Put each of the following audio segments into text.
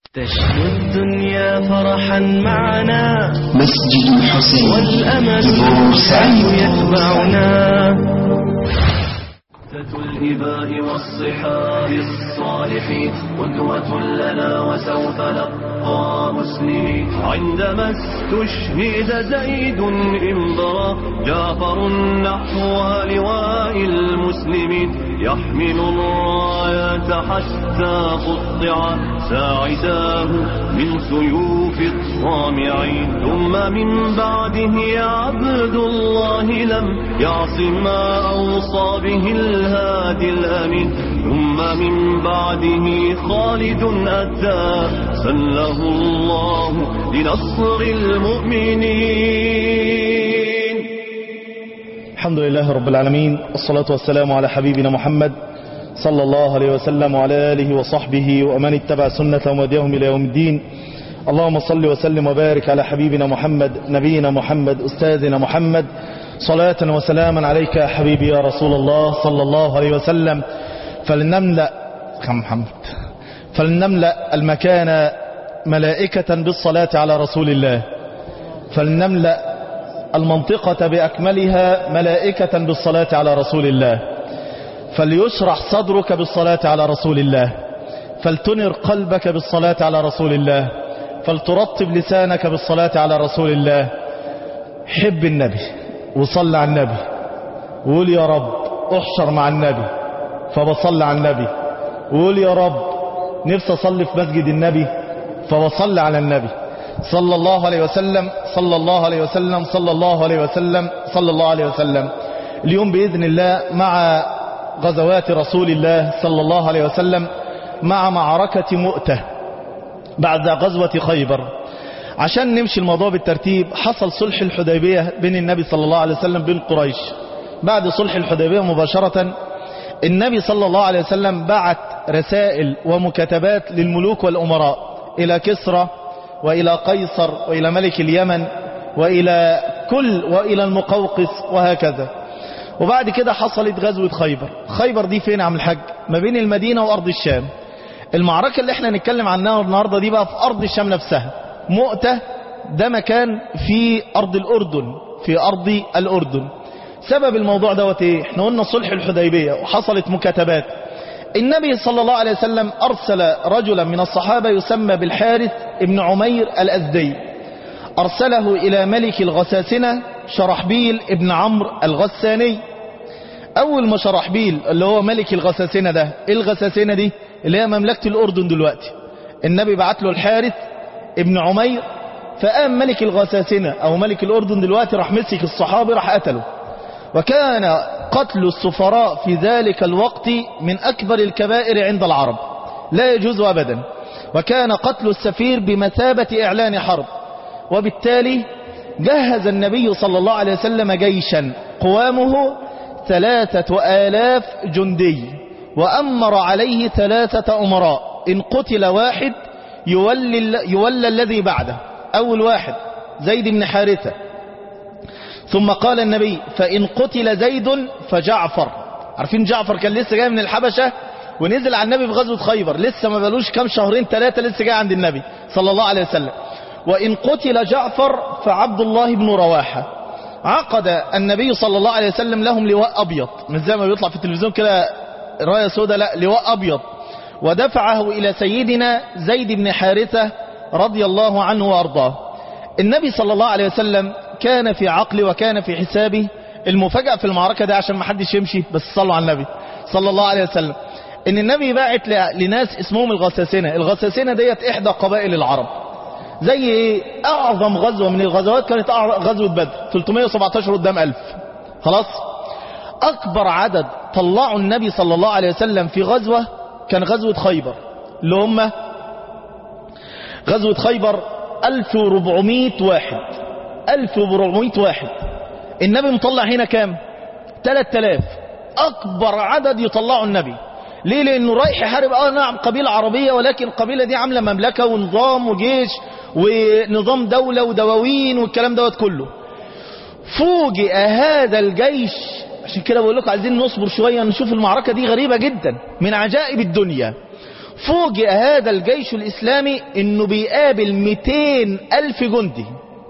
تشكو الدنيا فرحا معنا مسجد الحسين والأمل بورسعيد يتبعنا الإباء والصحاب الصالحين قدوة لنا وسوف نبقى مسلمين عندما استشهد زيد انبرى جعفر نحو لواء المسلمين يحمل الرايات حتى قطع ساعداه من سيوف الطامعين ثم من بعده يا عبد الله لم يعص ما أوصى به الهادي الأمين ثم من بعده خالد أتى سله الله لنصر المؤمنين الحمد لله رب العالمين والصلاة والسلام على حبيبنا محمد صلى الله عليه وسلم وعلى آله وصحبه ومن اتبع سنة ومديهم إلى يوم الدين اللهم صل وسلم وبارك على حبيبنا محمد نبينا محمد أستاذنا محمد صلاة وسلاما عليك يا حبيبي يا رسول الله صلى الله عليه وسلم فلنملأ خم محمد فلنملأ المكان ملائكة بالصلاة على رسول الله فلنملأ المنطقة بأكملها ملائكة بالصلاة على رسول الله فليشرح صدرك بالصلاة على رسول الله فلتنر قلبك بالصلاة على رسول الله فلترطب لسانك بالصلاة على رسول الله حب النبي وصل على النبي وقول يا رب احشر مع النبي فبصل على النبي وقول يا رب نفسي اصلي في مسجد النبي فبصل على النبي صلى الله عليه وسلم صلى الله عليه وسلم صلى الله عليه وسلم صلى الله عليه وسلم اليوم بإذن الله مع غزوات رسول الله صلى الله عليه وسلم مع معركة مؤتة بعد غزوة خيبر عشان نمشي الموضوع بالترتيب حصل صلح الحديبية بين النبي صلى الله عليه وسلم بين قريش بعد صلح الحديبية مباشرة النبي صلى الله عليه وسلم بعت رسائل ومكاتبات للملوك والأمراء إلى كسرى وإلى قيصر وإلى ملك اليمن وإلى كل وإلى المقوقس وهكذا وبعد كده حصلت غزوة خيبر خيبر دي فين عم الحج ما بين المدينة وأرض الشام المعركة اللي احنا نتكلم عنها النهاردة دي بقى في أرض الشام نفسها مؤتة ده مكان في أرض الأردن في أرض الأردن سبب الموضوع دوت ايه احنا قلنا صلح الحديبية وحصلت مكاتبات النبي صلى الله عليه وسلم أرسل رجلا من الصحابة يسمى بالحارث ابن عمير الأزدي أرسله إلى ملك الغساسنة شرحبيل ابن عمرو الغساني أول ما شرحبيل اللي هو ملك الغساسنة ده إيه الغساسنة دي اللي هي مملكة الأردن دلوقتي النبي بعت له الحارث ابن عمير فقام ملك الغساسنة أو ملك الأردن دلوقتي راح مسك الصحابي راح قتله وكان قتل السفراء في ذلك الوقت من أكبر الكبائر عند العرب لا يجوز أبدا وكان قتل السفير بمثابة إعلان حرب وبالتالي جهز النبي صلى الله عليه وسلم جيشا قوامه ثلاثة آلاف جندي وأمر عليه ثلاثة أمراء إن قتل واحد يولي, يولى الذي بعده أول واحد زيد بن حارثة ثم قال النبي فإن قتل زيد فجعفر عارفين جعفر كان لسه جاي من الحبشة ونزل على النبي في غزوة خيبر لسه ما بلوش كام شهرين ثلاثة لسه جاي عند النبي صلى الله عليه وسلم وإن قتل جعفر فعبد الله بن رواحة عقد النبي صلى الله عليه وسلم لهم لواء أبيض مش زي ما بيطلع في التلفزيون كده راية سوداء لا لواء أبيض ودفعه إلى سيدنا زيد بن حارثة رضي الله عنه وأرضاه النبي صلى الله عليه وسلم كان في عقله وكان في حسابه المفاجأة في المعركة ده عشان ما حدش يمشي بس صلوا على النبي صلى الله عليه وسلم ان النبي باعت لناس اسمهم الغساسنة الغساسنة ديت احدى قبائل العرب زي ايه اعظم غزوة من الغزوات كانت غزوة بدر 317 قدام 1000 خلاص اكبر عدد طلعوا النبي صلى الله عليه وسلم في غزوة كان غزوة خيبر اللي هم غزوة خيبر 1400 واحد 1400 واحد النبي مطلع هنا كام 3000 اكبر عدد يطلعوا النبي ليه لانه رايح يحارب اه نعم قبيلة عربية ولكن القبيلة دي عاملة مملكة ونظام وجيش ونظام دولة ودواوين والكلام دوت كله فوجئ هذا الجيش عشان كده بقول لكم عايزين نصبر شوية نشوف المعركة دي غريبة جدا من عجائب الدنيا فوجئ هذا الجيش الإسلامي انه بيقابل 200 ألف جندي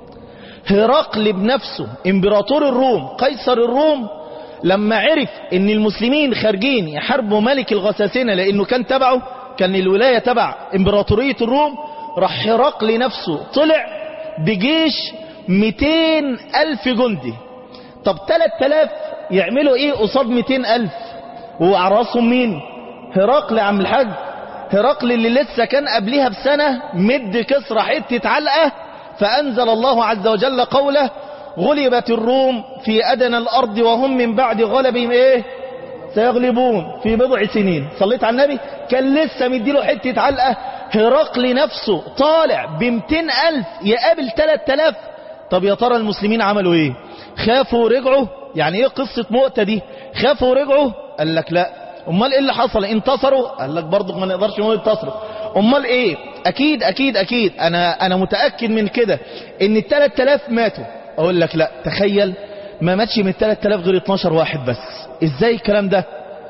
هرقل بنفسه امبراطور الروم قيصر الروم لما عرف ان المسلمين خارجين يحاربوا ملك الغساسنة لانه كان تبعه كان الولاية تبع امبراطورية الروم راح هرقل نفسه طلع بجيش 200 ألف جندي طب 3000 يعملوا ايه قصاد 200 ألف وعراسهم مين هرقل يا عم الحاج هرقل اللي لسه كان قبلها بسنة مد كسرى حتة علقة فأنزل الله عز وجل قوله غلبت الروم في أدنى الأرض وهم من بعد غلبهم إيه سيغلبون في بضع سنين صليت على النبي كان لسه مديله حتة علقة هرقل نفسه طالع بمتين ألف يقابل تلات تلاف طب يا ترى المسلمين عملوا ايه خافوا ورجعوا يعني ايه قصة مؤتة دي خافوا ورجعوا قال لك لا امال ايه اللي حصل انتصروا قال لك برضه ما نقدرش نقول انتصروا امال ايه اكيد اكيد اكيد انا انا متاكد من كده ان ال 3000 ماتوا اقول لك لا تخيل ما ماتش من ال 3000 غير 12 واحد بس ازاي الكلام ده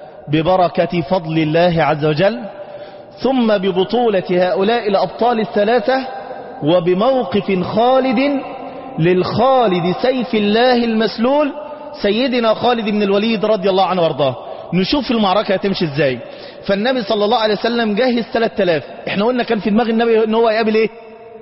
ببركه فضل الله عز وجل ثم ببطوله هؤلاء الابطال الثلاثه وبموقف خالد للخالد سيف الله المسلول سيدنا خالد بن الوليد رضي الله عنه وارضاه نشوف المعركة هتمشي ازاي فالنبي صلى الله عليه وسلم جهز 3000 احنا قلنا كان في دماغ النبي ان هو يقابل ايه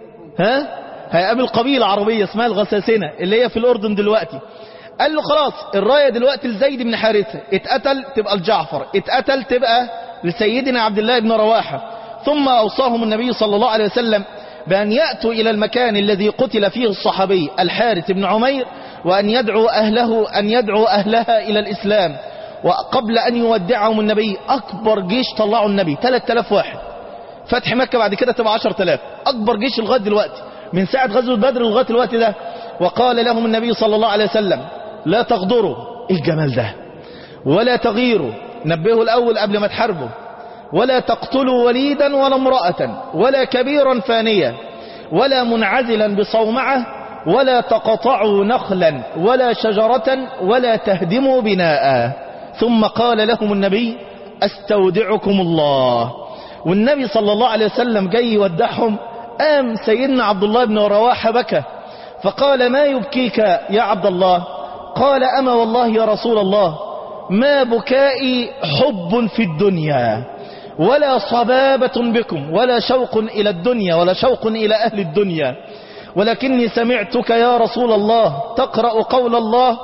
ها هيقابل قبيلة عربية اسمها الغساسنة اللي هي في الاردن دلوقتي قال له خلاص الراية دلوقتي لزيد بن حارثة اتقتل تبقى لجعفر اتقتل تبقى لسيدنا عبد الله بن رواحة ثم اوصاهم النبي صلى الله عليه وسلم بأن يأتوا إلى المكان الذي قتل فيه الصحابي الحارث بن عمير وأن يدعو أهله أن يدعو أهلها إلى الإسلام وقبل أن يودعهم النبي أكبر جيش طلعوا النبي 3000 واحد فتح مكة بعد كده تبقى 10000 أكبر جيش لغاية دلوقتي من ساعة غزوة بدر لغاية الوقت ده وقال لهم النبي صلى الله عليه وسلم لا تغدروا إيه الجمال ده ولا تغيروا نبهوا الأول قبل ما تحاربوا ولا تقتلوا وليدا ولا امرأة ولا كبيرا فانيا ولا منعزلا بصومعة ولا تقطعوا نخلا ولا شجرة ولا تهدموا بناء ثم قال لهم النبي استودعكم الله والنبي صلى الله عليه وسلم جاي يودعهم قام سيدنا عبد الله بن رواحة بكى فقال ما يبكيك يا عبد الله قال أما والله يا رسول الله ما بكائي حب في الدنيا ولا صبابة بكم ولا شوق إلى الدنيا ولا شوق إلى أهل الدنيا ولكني سمعتك يا رسول الله تقرأ قول الله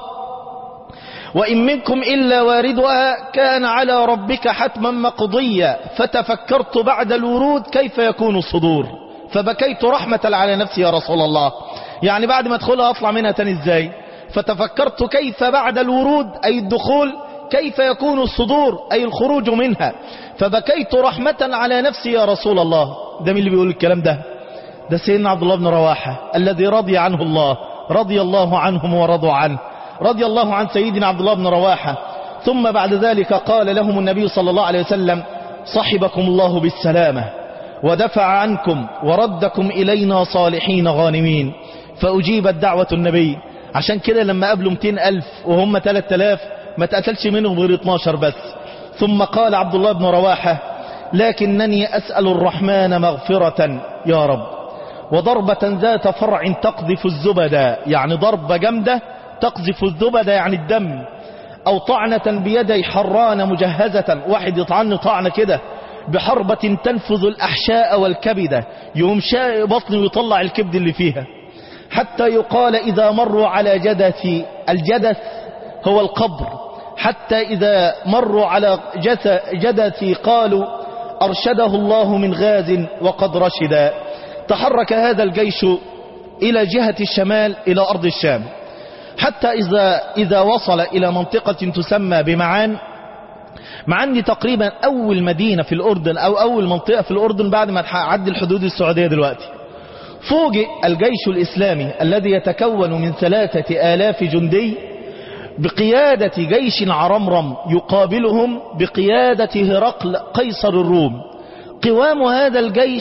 وإن منكم إلا واردها كان على ربك حتما مقضيا فتفكرت بعد الورود كيف يكون الصدور فبكيت رحمة على نفسي يا رسول الله يعني بعد ما ادخلها أطلع منها تاني ازاي فتفكرت كيف بعد الورود أي الدخول كيف يكون الصدور أي الخروج منها فبكيت رحمة على نفسي يا رسول الله ده مين اللي بيقول الكلام ده ده سيدنا عبد الله بن رواحة الذي رضي عنه الله رضي الله عنهم ورضوا عنه رضي الله عن سيدنا عبد الله بن رواحة ثم بعد ذلك قال لهم النبي صلى الله عليه وسلم صحبكم الله بالسلامة ودفع عنكم وردكم إلينا صالحين غانمين فأجيبت دعوة النبي عشان كده لما قابلوا 200 ألف وهم 3000 ما تقتلش منهم غير 12 بس ثم قال عبد الله بن رواحة لكنني أسأل الرحمن مغفرة يا رب وضربة ذات فرع تقذف الزبد يعني ضربة جامدة تقذف الزبد يعني الدم أو طعنة بيدي حران مجهزة واحد يطعن طعنة كده بحربة تنفذ الأحشاء والكبدة يوم شاء بطني ويطلع الكبد اللي فيها حتى يقال إذا مروا على جدث الجدث هو القبر حتى إذا مروا على جدثي قالوا أرشده الله من غاز وقد رشد تحرك هذا الجيش إلى جهة الشمال إلى أرض الشام حتى إذا, إذا وصل إلى منطقة تسمى بمعان معان دي تقريبا أول مدينة في الأردن أو أول منطقة في الأردن بعد ما تعدي الحدود السعودية دلوقتي فوجئ الجيش الإسلامي الذي يتكون من ثلاثة آلاف جندي بقيادة جيش عرمرم يقابلهم بقيادة هرقل قيصر الروم قوام هذا الجيش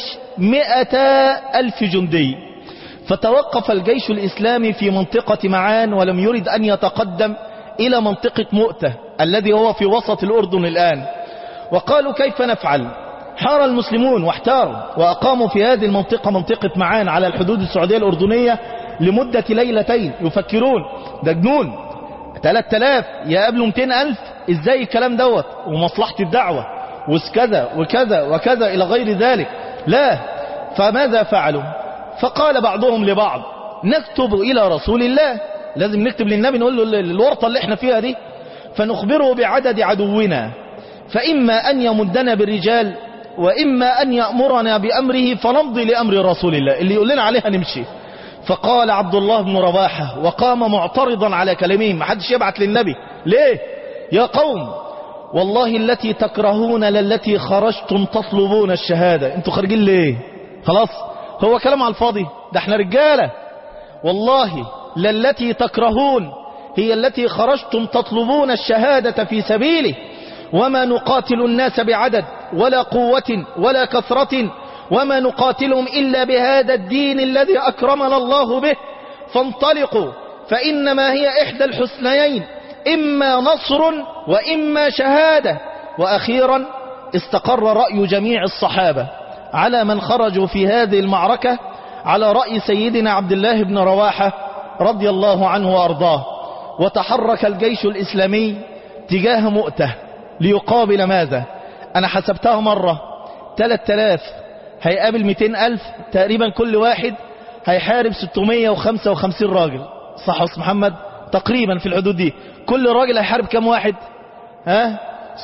مئتا ألف جندي فتوقف الجيش الإسلامي في منطقة معان ولم يرد أن يتقدم إلى منطقة مؤتة الذي هو في وسط الأردن الآن وقالوا كيف نفعل حار المسلمون واحتاروا وأقاموا في هذه المنطقة منطقة معان على الحدود السعودية الأردنية لمدة ليلتين يفكرون ده جنون 3000 يقابلوا 200000 ازاي الكلام دوت ومصلحة الدعوة وكذا وكذا وكذا إلى غير ذلك لا فماذا فعلوا فقال بعضهم لبعض نكتب إلى رسول الله لازم نكتب للنبي نقول له الورطة اللي احنا فيها دي فنخبره بعدد عدونا فإما أن يمدنا بالرجال وإما أن يأمرنا بأمره فنمضي لأمر رسول الله اللي يقول لنا عليها نمشي فقال عبد الله بن رواحة وقام معترضا على كلامهم ما حدش يبعت للنبي ليه يا قوم والله التي تكرهون للتي خرجتم تطلبون الشهادة انتوا خارجين ليه خلاص هو كلام على الفاضي ده احنا رجالة والله للتي تكرهون هي التي خرجتم تطلبون الشهادة في سبيله وما نقاتل الناس بعدد ولا قوة ولا كثرة وما نقاتلهم إلا بهذا الدين الذي أكرمنا الله به فانطلقوا فإنما هي إحدى الحسنيين إما نصر وإما شهادة وأخيرا استقر رأي جميع الصحابة على من خرجوا في هذه المعركة على رأي سيدنا عبد الله بن رواحة رضي الله عنه وأرضاه وتحرك الجيش الإسلامي تجاه مؤته ليقابل ماذا أنا حسبتها مرة 3000 هيقابل 200 ألف تقريبا كل واحد هيحارب 655 راجل صح يا أستاذ محمد تقريبا في الحدود دي كل راجل هيحارب كم واحد ها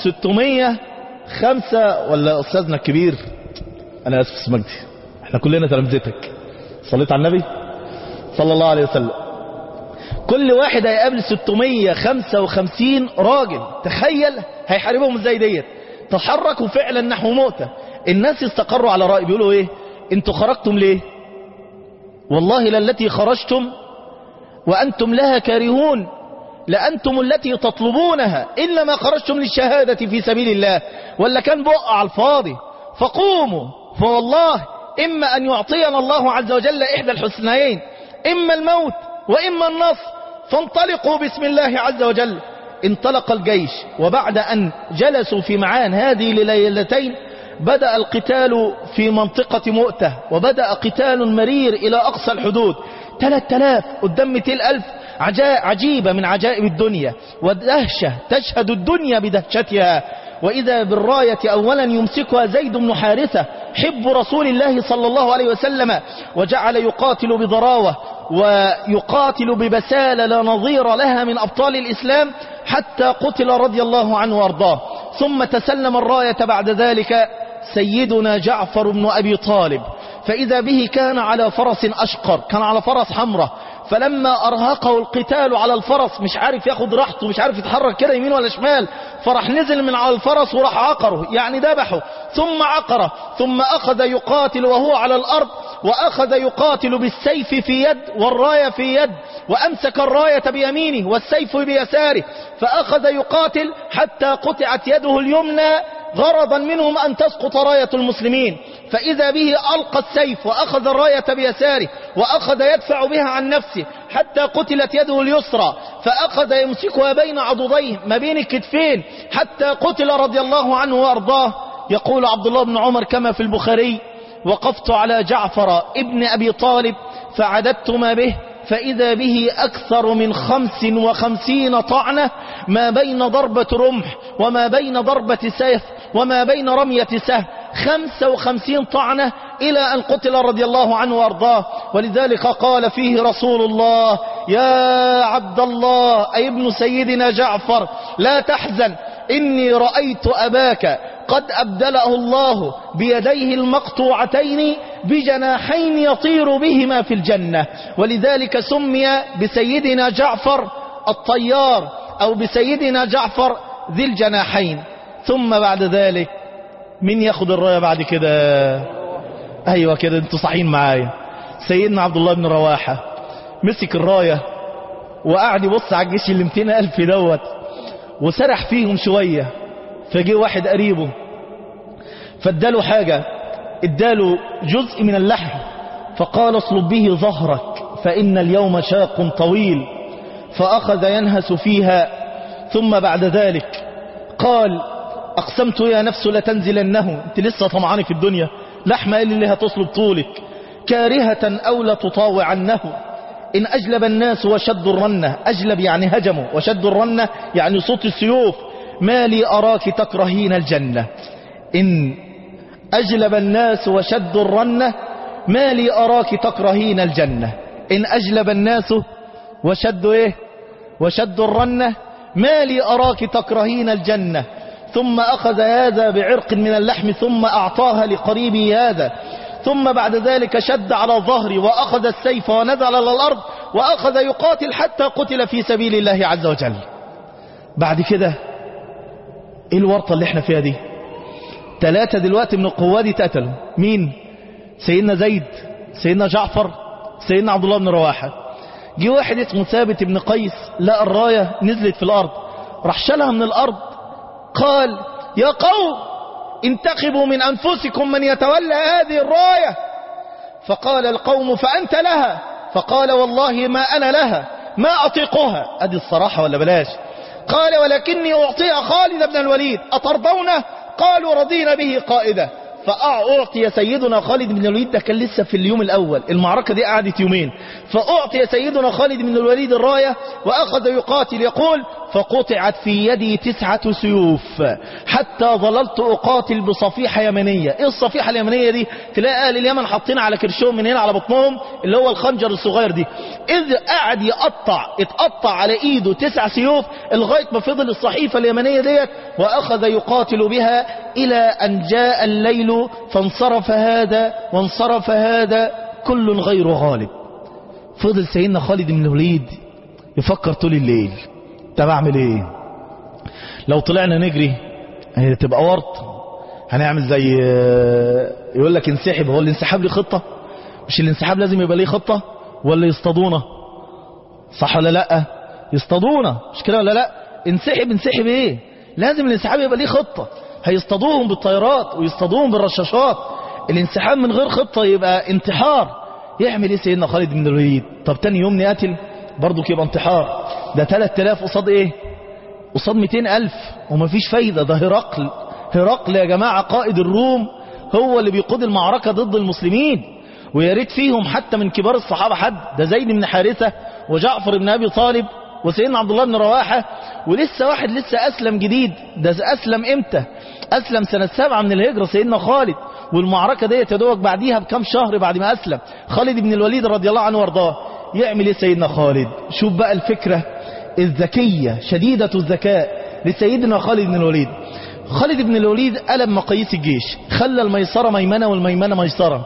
605 ولا أستاذنا الكبير أنا آسف اسم مجدي احنا كلنا تلامذتك صليت على النبي صلى الله عليه وسلم كل واحد هيقابل 655 راجل تخيل هيحاربهم ازاي ديت تحركوا فعلا نحو مؤتة الناس استقروا على رأي بيقولوا ايه انتوا خرجتم ليه والله للتي خرجتم وأنتم لها كارهون لأنتم التي تطلبونها إنما خرجتم للشهادة في سبيل الله ولا كان بقى على الفاضي فقوموا فوالله إما أن يعطينا الله عز وجل إحدى الحسنيين إما الموت وإما النصر فانطلقوا بسم الله عز وجل انطلق الجيش وبعد أن جلسوا في معان هذه لليلتين بدأ القتال في منطقة مؤتة وبدأ قتال مرير إلى أقصى الحدود 3000 قدام 200 ألف عجيبة من عجائب الدنيا ودهشة تشهد الدنيا بدهشتها وإذا بالراية أولا يمسكها زيد بن حارثة حب رسول الله صلى الله عليه وسلم وجعل يقاتل بضراوة ويقاتل ببسالة لا نظير لها من أبطال الإسلام حتى قتل رضي الله عنه وارضاه ثم تسلم الراية بعد ذلك سيدنا جعفر بن أبي طالب فإذا به كان على فرس أشقر كان على فرس حمراء فلما أرهقه القتال على الفرس مش عارف ياخد راحته مش عارف يتحرك كده يمين ولا شمال فراح نزل من على الفرس وراح عقره يعني ذبحه ثم عقره ثم أخذ يقاتل وهو على الأرض وأخذ يقاتل بالسيف في يد والراية في يد وأمسك الراية بيمينه والسيف بيساره فأخذ يقاتل حتى قطعت يده اليمنى غرضا منهم أن تسقط راية المسلمين فإذا به ألقى السيف وأخذ الراية بيساره وأخذ يدفع بها عن نفسه حتى قتلت يده اليسرى فأخذ يمسكها بين عضديه ما بين الكتفين حتى قتل رضي الله عنه وأرضاه يقول عبد الله بن عمر كما في البخاري وقفت على جعفر ابن أبي طالب فعددت ما به فإذا به أكثر من خمس وخمسين طعنة ما بين ضربة رمح وما بين ضربة سيف وما بين رمية سهم خمسة وخمسين طعنة إلى أن قتل رضي الله عنه وأرضاه ولذلك قال فيه رسول الله يا عبد الله أي ابن سيدنا جعفر لا تحزن إني رأيت أباك قد أبدله الله بيديه المقطوعتين بجناحين يطير بهما في الجنة ولذلك سمي بسيدنا جعفر الطيار أو بسيدنا جعفر ذي الجناحين ثم بعد ذلك من ياخد الراية بعد كده أيوة كده انتوا صحين معايا سيدنا عبد الله بن رواحة مسك الراية وقعد يبص على الجيش اللي 200 ألف دوت وسرح فيهم شوية فجي واحد قريبه فاداله حاجة اداله جزء من اللحم فقال اصلب به ظهرك فإن اليوم شاق طويل فأخذ ينهس فيها ثم بعد ذلك قال أقسمت يا نفس لتنزلنه أنت لسه طمعاني في الدنيا لحمة إيه اللي هتصلب طولك كارهة أو لتطاوعنه إن أجلب الناس وشدوا الرنة أجلب يعني هجموا وشدوا الرنة يعني صوت السيوف ما لي أراك تكرهين الجنة إن أجلب الناس وشدوا الرنة ما لي أراك تكرهين الجنة إن أجلب الناس وشدوا إيه وشدوا الرنة ما لي أراك تكرهين الجنة ثم أخذ هذا بعرق من اللحم ثم أعطاها لقريبي هذا ثم بعد ذلك شد على ظهري وأخذ السيف ونزل على الأرض وأخذ يقاتل حتى قتل في سبيل الله عز وجل بعد كده ايه الورطة اللي احنا فيها دي ثلاثة دلوقتي من القوات اتقتلوا مين سيدنا زيد سيدنا جعفر سيدنا عبد الله بن رواحة جه واحد اسمه ثابت بن قيس لقى الراية نزلت في الأرض راح شالها من الأرض قال يا قوم انتخبوا من أنفسكم من يتولى هذه الراية فقال القوم فأنت لها فقال والله ما أنا لها ما أطيقها أدي الصراحة ولا بلاش قال ولكني أعطيها خالد بن الوليد أترضونه قالوا رضينا به قائدة فأعطي سيدنا خالد بن الوليد ده كان لسه في اليوم الأول المعركة دي قعدت يومين فأعطي سيدنا خالد بن الوليد الراية وأخذ يقاتل يقول فقطعت في يدي تسعة سيوف حتى ظللت أقاتل بصفيحة يمنية إيه الصفيحة اليمنية دي تلاقي أهل اليمن حاطين على كرشهم من هنا على بطنهم اللي هو الخنجر الصغير دي إذ قعد يقطع اتقطع على إيده تسع سيوف لغاية ما فضل الصحيفة اليمنية ديت وأخذ يقاتل بها إلى أن جاء الليل فانصرف هذا وانصرف هذا كل غير غالب فضل سيدنا خالد بن الوليد يفكر طول الليل طب اعمل ايه لو طلعنا نجري هي تبقى ورط هنعمل زي يقول لك انسحب هو الانسحاب ليه خطة مش الانسحاب لازم يبقى ليه خطة ولا يصطادونا صح ولا لا يصطادونا مش كده ولا لا انسحب انسحب ايه لازم الانسحاب يبقى ليه خطة هيصطادوهم بالطيارات ويصطادوهم بالرشاشات الانسحاب من غير خطة يبقى انتحار يعمل ايه سيدنا خالد بن الوليد طب تاني يوم نقاتل برضو يبقى انتحار ده 3000 قصاد ايه قصاد 200000 ومفيش فايدة ده هرقل هرقل يا جماعة قائد الروم هو اللي بيقود المعركة ضد المسلمين ويا ريت فيهم حتى من كبار الصحابة حد ده زيد بن حارثة وجعفر بن أبي طالب وسيدنا عبد الله بن رواحة ولسه واحد لسه أسلم جديد ده أسلم إمتى أسلم سنة سبعة من الهجرة سيدنا خالد والمعركة دي يتدوق بعديها بكم شهر بعد ما أسلم خالد بن الوليد رضي الله عنه وارضاه يعمل ايه سيدنا خالد شوف بقى الفكرة الذكية شديدة الذكاء لسيدنا خالد بن الوليد خالد بن الوليد قلب مقاييس الجيش خلى الميسرة ميمنة والميمنة ميسرة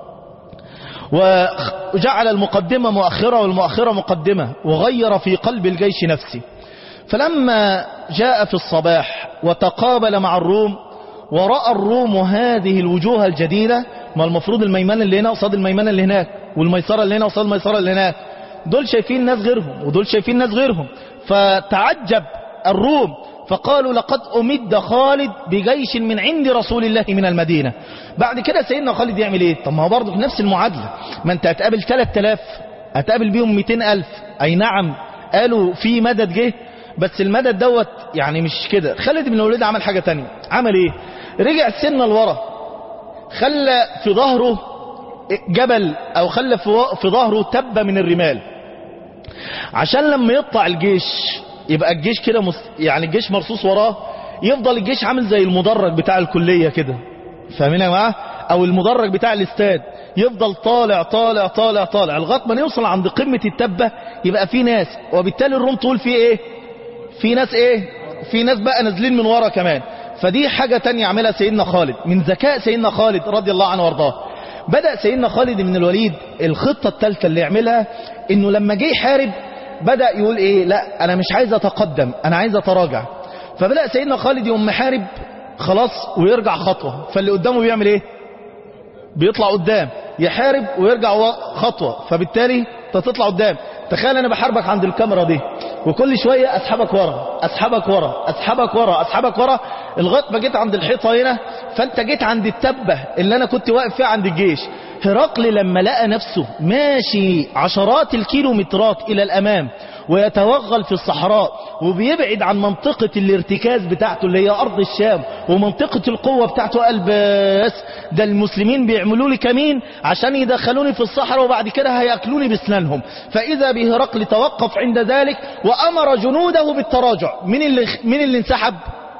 وجعل المقدمة مؤخرة والمؤخرة مقدمة وغير في قلب الجيش نفسه فلما جاء في الصباح وتقابل مع الروم ورأى الروم هذه الوجوه الجديدة ما المفروض الميمنة اللي هنا قصاد الميمنة اللي هناك والميسرة اللي هنا قصاد الميسرة اللي هناك دول شايفين ناس غيرهم ودول شايفين ناس غيرهم فتعجب الروم فقالوا لقد أمد خالد بجيش من عند رسول الله من المدينة بعد كده سيدنا خالد يعمل ايه طب ما هو برضه في نفس المعادلة ما انت هتقابل 3000 هتقابل بيهم 200000 اي نعم قالوا في مدد جه بس المدد دوت يعني مش كده خالد بن الوليد عمل حاجة تانية عمل ايه رجع سنة لورا خلى في ظهره جبل او خلى في ظهره تبة من الرمال عشان لما يطلع الجيش يبقى الجيش كده مس... يعني الجيش مرصوص وراه يفضل الجيش عامل زي المدرج بتاع الكلية كده فاهمين يا جماعه او المدرج بتاع الاستاد يفضل طالع طالع طالع طالع لغايه ما نوصل عند قمة التبة يبقى في ناس وبالتالي الروم تقول في ايه في ناس ايه في ناس بقى نازلين من ورا كمان فدي حاجة تانية عملها سيدنا خالد من ذكاء سيدنا خالد رضي الله عنه وارضاه بدأ سيدنا خالد بن الوليد الخطة الثالثة اللي يعملها انه لما جه يحارب بدأ يقول ايه لا انا مش عايز اتقدم انا عايز اتراجع فبدأ سيدنا خالد يقوم محارب خلاص ويرجع خطوة فاللي قدامه بيعمل ايه بيطلع قدام يحارب ويرجع خطوة فبالتالي انت تطلع قدام تخيل انا بحاربك عند الكاميرا دي وكل شوية اسحبك ورا اسحبك ورا اسحبك ورا اسحبك ورا لغايه ما جيت عند الحيطة هنا فانت جيت عند التبة اللي انا كنت واقف فيها عند الجيش هرقل لما لقى نفسه ماشي عشرات الكيلومترات الى الامام ويتوغل في الصحراء وبيبعد عن منطقة الارتكاز بتاعته اللي هي أرض الشام ومنطقة القوة بتاعته قال بس ده المسلمين بيعملوا لي كمين عشان يدخلوني في الصحراء وبعد كده هيأكلوني بسنانهم فإذا به هرقل توقف عند ذلك وأمر جنوده بالتراجع من اللي, من اللي انسحب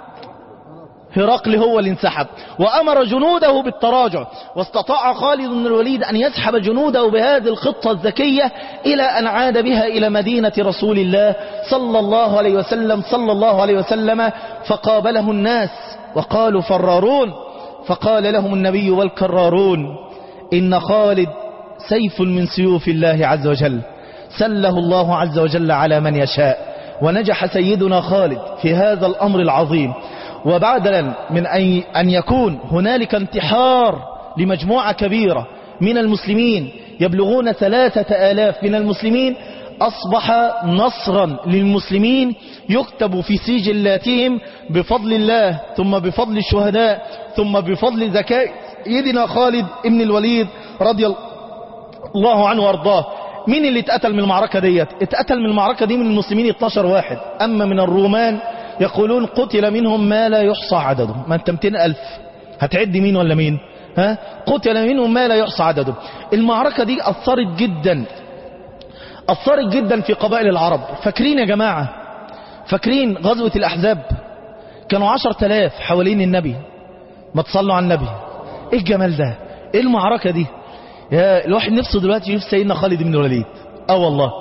هرقل هو اللي انسحب وأمر جنوده بالتراجع واستطاع خالد بن الوليد أن يسحب جنوده بهذه الخطة الذكية إلى أن عاد بها إلى مدينة رسول الله صلى الله عليه وسلم صلى الله عليه وسلم فقابله الناس وقالوا فرارون فقال لهم النبي والكرارون إن خالد سيف من سيوف الله عز وجل سله الله عز وجل على من يشاء ونجح سيدنا خالد في هذا الأمر العظيم وبعد من أن يكون هنالك انتحار لمجموعة كبيرة من المسلمين يبلغون ثلاثة آلاف من المسلمين أصبح نصرا للمسلمين يكتب في سجلاتهم بفضل الله ثم بفضل الشهداء ثم بفضل ذكاء سيدنا خالد ابن الوليد رضي الله عنه وارضاه مين اللي اتقتل من المعركة ديت اتقتل من المعركة دي من المسلمين 12 واحد أما من الرومان يقولون قتل منهم ما لا يحصى عدده ما انت 200 ألف هتعد مين ولا مين ها قتل منهم ما لا يحصى عدده المعركة دي أثرت جدا أثرت جدا في قبائل العرب فاكرين يا جماعة فاكرين غزوة الأحزاب كانوا عشر تلاف حوالين النبي ما تصلوا على النبي ايه الجمال ده ايه المعركة دي يا الواحد نفسه دلوقتي يشوف سيدنا خالد بن الوليد اه والله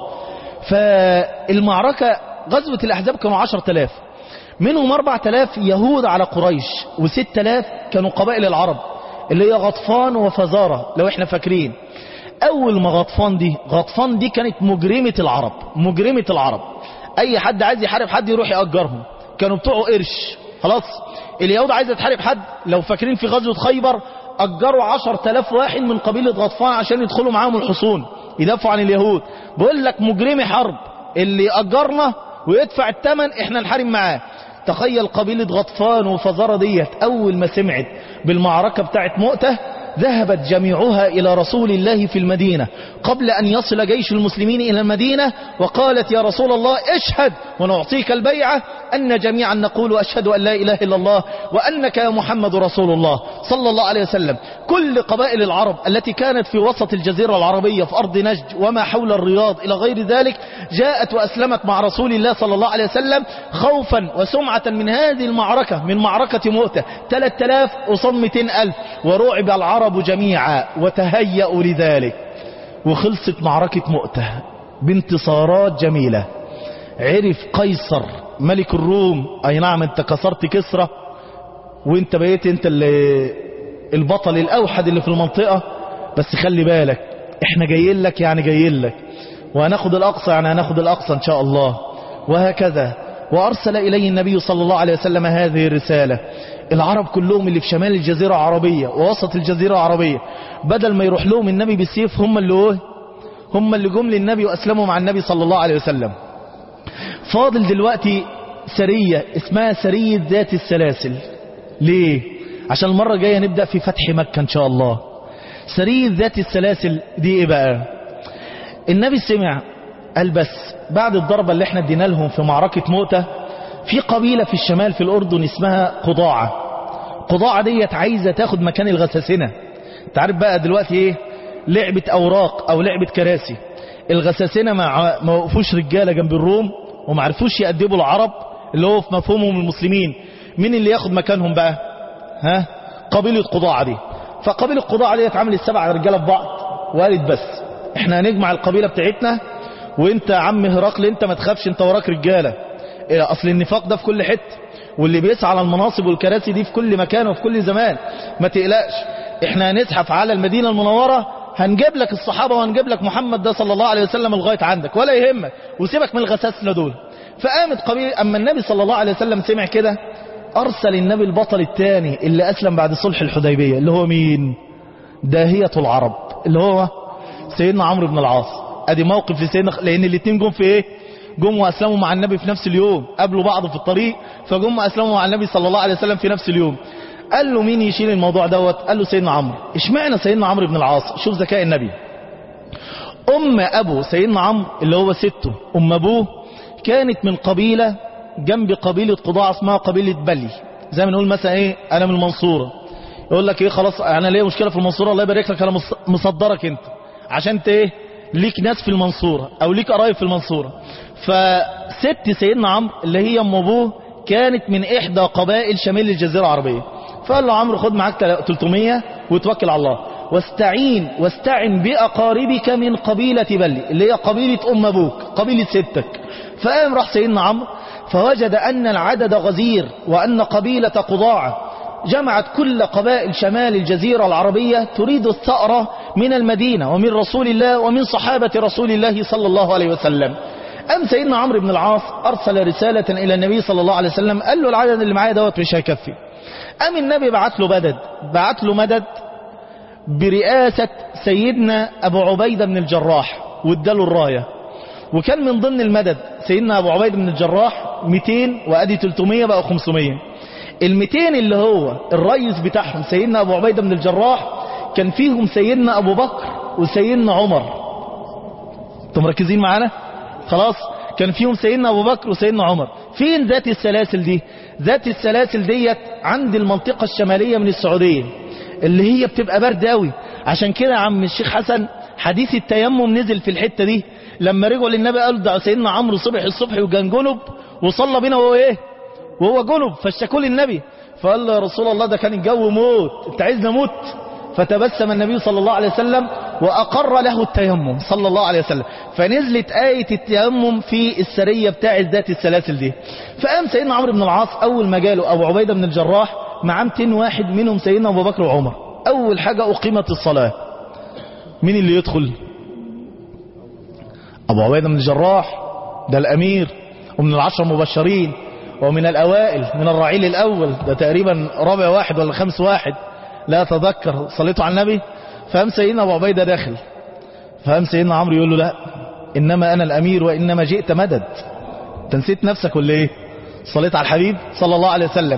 فالمعركة غزوة الأحزاب كانوا عشر تلاف منهم أربع تلاف يهود على قريش وست تلاف كانوا قبائل العرب اللي هي غطفان وفزارة لو احنا فاكرين أول ما غطفان دي غطفان دي كانت مجرمة العرب مجرمة العرب أي حد عايز يحارب حد يروح يأجرهم كانوا بتوعه قرش خلاص اليهود عايزة تحارب حد لو فاكرين في غزوة خيبر أجروا عشر تلاف واحد من قبيلة غطفان عشان يدخلوا معاهم الحصون يدافعوا عن اليهود بقول لك مجرمي حرب اللي أجرنا ويدفع الثمن احنا نحارب معاه تخيل قبيلة غطفان وفزارة ديت أول ما سمعت بالمعركة بتاعت مؤتة ذهبت جميعها إلى رسول الله في المدينة قبل أن يصل جيش المسلمين إلى المدينة وقالت يا رسول الله اشهد ونعطيك البيعة أن جميعا نقول أشهد أن لا إله إلا الله وأنك يا محمد رسول الله صلى الله عليه وسلم كل قبائل العرب التي كانت في وسط الجزيرة العربية في أرض نجد وما حول الرياض إلى غير ذلك جاءت وأسلمت مع رسول الله صلى الله عليه وسلم خوفا وسمعة من هذه المعركة من معركة مؤتة 3000 قصاد 200 ألف ورعب العرب جميعا وتهيأوا لذلك وخلصت معركة مؤتة بانتصارات جميلة عرف قيصر ملك الروم اي نعم انت كسرت كسرة وانت بقيت انت اللي البطل الاوحد اللي في المنطقة بس خلي بالك احنا جايين لك يعني جايين لك وهناخد الاقصى يعني هناخد الاقصى ان شاء الله وهكذا وارسل اليه النبي صلى الله عليه وسلم هذه الرسالة العرب كلهم اللي في شمال الجزيرة العربية ووسط الجزيرة العربية بدل ما يروح لهم النبي بالسيف هم اللي هو هم اللي جم للنبي واسلموا مع النبي صلى الله عليه وسلم فاضل دلوقتي سرية اسمها سرية ذات السلاسل ليه عشان المرة الجاية نبدأ في فتح مكة ان شاء الله سرية ذات السلاسل دي ايه بقى النبي سمع قال بس بعد الضربة اللي احنا ادينا لهم في معركة موتة في قبيلة في الشمال في الأردن اسمها قضاعة قضاعة ديت عايزة تاخد مكان الغساسنة تعرف بقى دلوقتي ايه لعبة أوراق أو لعبة كراسي الغساسنة ما ما وقفوش رجالة جنب الروم وما عرفوش يأدبوا العرب اللي هو في مفهومهم المسلمين مين اللي ياخد مكانهم بقى ها قبيلة قضاعة دي فقبيلة قضاعة دي اتعملت سبع رجالة في بعض وقالت بس احنا هنجمع القبيلة بتاعتنا وانت يا عم هرقل انت ما تخافش انت وراك رجالة إيه اصل النفاق ده في كل حته واللي بيسعى على المناصب والكراسي دي في كل مكان وفي كل زمان ما تقلقش احنا هنزحف على المدينة المنورة هنجيب لك الصحابة وهنجيب لك محمد ده صلى الله عليه وسلم لغاية عندك ولا يهمك وسيبك من الغساسنة دول فقامت قبيلة أما النبي صلى الله عليه وسلم سمع كده أرسل النبي البطل الثاني اللي أسلم بعد صلح الحديبية اللي هو مين داهية العرب اللي هو سيدنا عمرو بن العاص ادي موقف لسيدنا لان الاثنين جم في ايه جم واسلموا مع النبي في نفس اليوم قابلوا بعض في الطريق فجم واسلموا مع النبي صلى الله عليه وسلم في نفس اليوم قال له مين يشيل الموضوع دوت قال له سيدنا عمرو اشمعنى سيدنا عمرو بن العاص شوف ذكاء النبي أم أبو سيدنا عمرو اللي هو سته أم أبوه كانت من قبيلة جنب قبيلة قضاع اسمها قبيلة بلي زي ما نقول مثلا ايه انا من المنصورة يقول لك ايه خلاص انا ليا مشكلة في المنصورة الله يبارك لك انا مص- مصدرك انت عشان انت ايه ليك ناس في المنصورة او ليك قرايب في المنصورة فست سيدنا عمرو اللي هي ام ابوه كانت من احدى قبائل شمال الجزيرة العربية فقال له عمرو خد معاك 300 وتوكل على الله واستعين واستعن بأقاربك من قبيلة بلي اللي هي قبيلة أم أبوك قبيلة ستك فقام راح سيدنا عمرو فوجد أن العدد غزير وأن قبيلة قضاعة جمعت كل قبائل شمال الجزيرة العربية تريد الثأرة من المدينة ومن رسول الله ومن صحابة رسول الله صلى الله عليه وسلم أم سيدنا عمرو بن العاص أرسل رسالة إلى النبي صلى الله عليه وسلم قال له العدد اللي معايا دوت مش هيكفي أم النبي بعت له مدد بعت له مدد برئاسة سيدنا أبو عبيدة بن الجراح واداله الراية وكان من ضمن المدد سيدنا أبو عبيدة بن الجراح 200 وأدي 300 بقى 500 ال 200 اللي هو الرئيس بتاعهم سيدنا أبو عبيدة بن الجراح كان فيهم سيدنا أبو بكر وسيدنا عمر انتم مركزين معانا خلاص كان فيهم سيدنا أبو بكر وسيدنا عمر فين ذات السلاسل دي ذات السلاسل ديت عند المنطقة الشمالية من السعودية اللي هي بتبقى برد قوي عشان كده يا عم الشيخ حسن حديث التيمم نزل في الحتة دي لما رجعوا للنبي قالوا ده سيدنا عمرو صبح الصبح وكان جنب وصلى بينا وهو ايه وهو جنب فاشتكوا للنبي فقال له يا رسول الله ده كان الجو موت انت عايزنا موت فتبسم النبي صلى الله عليه وسلم وأقر له التيمم صلى الله عليه وسلم فنزلت آية التيمم في السرية بتاعة ذات السلاسل دي فقام سيدنا عمرو بن العاص أول ما جاله أبو عبيدة بن الجراح مع 200 واحد منهم سيدنا أبو بكر وعمر أول حاجة أقيمت الصلاة مين اللي يدخل أبو عبيدة بن الجراح ده الأمير ومن العشر المبشرين ومن الأوائل من الرعيل الأول ده تقريبا رابع واحد ولا خمس واحد لا أتذكر صليته على النبي فهم سيدنا أبو عبيدة داخل فهم سيدنا عمرو يقول له لا إنما أنا الأمير وإنما جئت مدد تنسيت نفسك ولا إيه صليت على الحبيب صلى الله عليه وسلم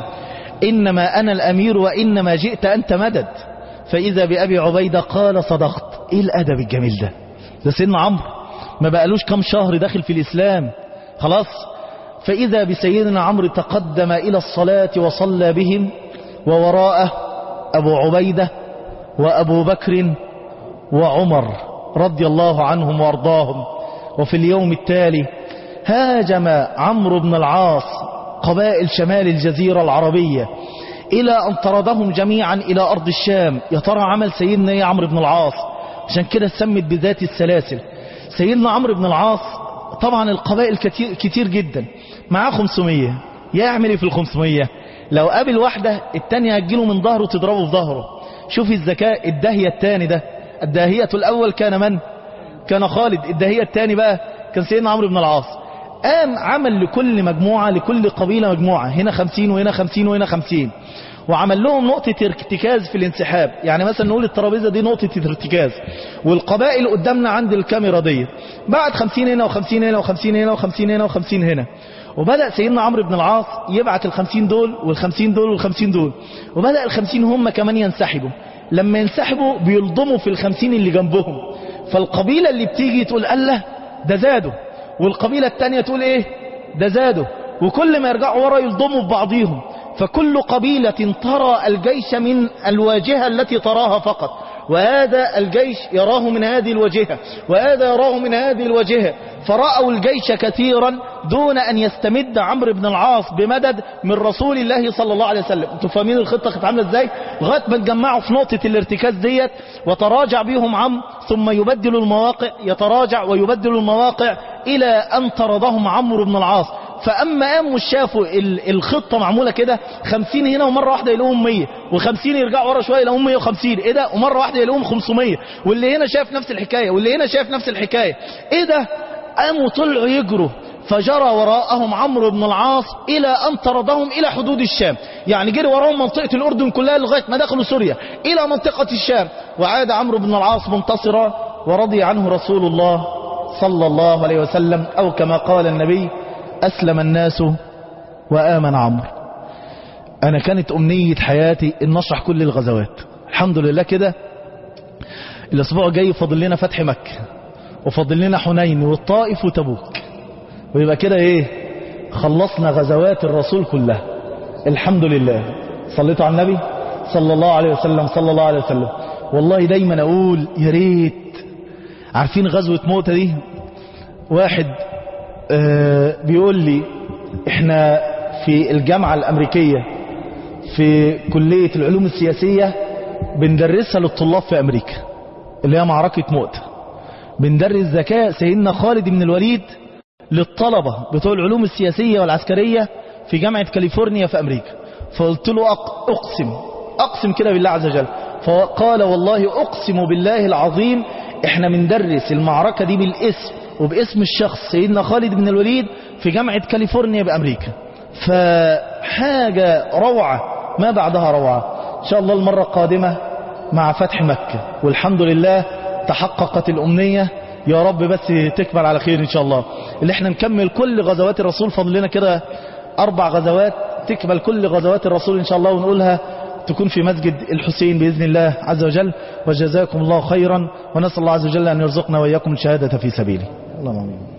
إنما أنا الأمير وإنما جئت أنت مدد فإذا بأبي عبيدة قال صدقت إيه الأدب الجميل ده ده سيدنا عمرو ما بقالوش كم شهر داخل في الإسلام خلاص فإذا بسيدنا عمرو تقدم إلى الصلاة وصلى بهم ووراءه أبو عبيدة وأبو بكر وعمر رضي الله عنهم وارضاهم وفي اليوم التالي هاجم عمرو بن العاص قبائل شمال الجزيرة العربية إلى أن طردهم جميعا إلى أرض الشام يا ترى عمل سيدنا إيه عمرو بن العاص عشان كده سمت بذات السلاسل سيدنا عمرو بن العاص طبعا القبائل كتير, كتير جدا معاه 500 يعمل ايه في ال 500 لو قابل واحدة التانية هتجيله من ظهره تضربه في ظهره شوف الذكاء الداهية التاني ده الداهية الأول كان من كان خالد الداهية التاني بقى كان سيدنا عمرو بن العاص قام عمل لكل مجموعة لكل قبيلة مجموعة هنا خمسين وهنا خمسين وهنا خمسين وعمل لهم نقطة ارتكاز في الانسحاب يعني مثلا نقول الترابيزة دي نقطة ارتكاز والقبائل قدامنا عند الكاميرا دي بعد خمسين هنا وخمسين هنا وخمسين هنا وخمسين هنا وخمسين هنا وبدأ سيدنا عمرو بن العاص يبعت الخمسين دول والخمسين دول والخمسين دول وبدأ الخمسين هم كمان ينسحبوا لما ينسحبوا بيلضموا في الخمسين اللي جنبهم فالقبيلة اللي بتيجي تقول الله ده زادوا والقبيلة التانية تقول ايه ده زادوا وكل ما يرجعوا ورا يلضموا ببعضيهم فكل قبيلة ترى الجيش من الواجهة التي تراها فقط وهذا الجيش يراه من هذه الوجهة وهذا يراه من هذه الوجهة فرأوا الجيش كثيرا دون أن يستمد عمرو بن العاص بمدد من رسول الله صلى الله عليه وسلم انتوا فاهمين الخطة كانت عاملة ازاي لغاية ما اتجمعوا في نقطة الارتكاز ديت وتراجع بيهم عمرو ثم يبدل المواقع يتراجع ويبدل المواقع إلى أن طردهم عمرو بن العاص فأما قاموا شافوا الخطة معمولة كده خمسين هنا ومرة واحدة يلاقوهم مية وخمسين يرجعوا ورا شوية يلاقوهم مية وخمسين ايه ده ومرة واحدة يلاقوهم خمسمية واللي هنا شاف نفس الحكاية واللي هنا شاف نفس الحكاية ايه ده قاموا طلعوا يجروا فجرى وراءهم عمرو بن العاص إلى أن طردهم إلى حدود الشام يعني جري وراهم منطقة الأردن كلها لغاية ما دخلوا سوريا إلى منطقة الشام وعاد عمرو بن العاص منتصرا ورضي عنه رسول الله صلى الله عليه وسلم أو كما قال النبي أسلم الناس وآمن عمرو أنا كانت أمنية حياتي أن نشرح كل الغزوات الحمد لله كده الأسبوع جاي فاضل لنا فتح مكة وفاضل لنا حنين والطائف وتبوك ويبقى كده ايه خلصنا غزوات الرسول كلها الحمد لله صليتوا على النبي صلى الله عليه وسلم صلى الله عليه وسلم والله دايما اقول يا ريت عارفين غزوة موتة دي واحد آه بيقول لي احنا في الجامعة الامريكية في كلية العلوم السياسية بندرسها للطلاب في امريكا اللي هي معركة موتة بندرس ذكاء سيدنا خالد بن الوليد للطلبة بتوع العلوم السياسية والعسكرية في جامعة كاليفورنيا في أمريكا فقلت له أق- أقسم أقسم كده بالله عز وجل فقال والله أقسم بالله العظيم احنا بندرس المعركة دي بالاسم وباسم الشخص سيدنا خالد بن الوليد في جامعة كاليفورنيا بأمريكا فحاجة روعة ما بعدها روعة إن شاء الله المرة القادمة مع فتح مكة والحمد لله تحققت الأمنية يا رب بس تكمل على خير إن شاء الله اللي احنا نكمل كل غزوات الرسول فضل لنا كده أربع غزوات تكمل كل غزوات الرسول إن شاء الله ونقولها تكون في مسجد الحسين بإذن الله عز وجل وجزاكم الله خيرا ونسأل الله عز وجل أن يرزقنا وإياكم الشهادة في سبيله اللهم آمين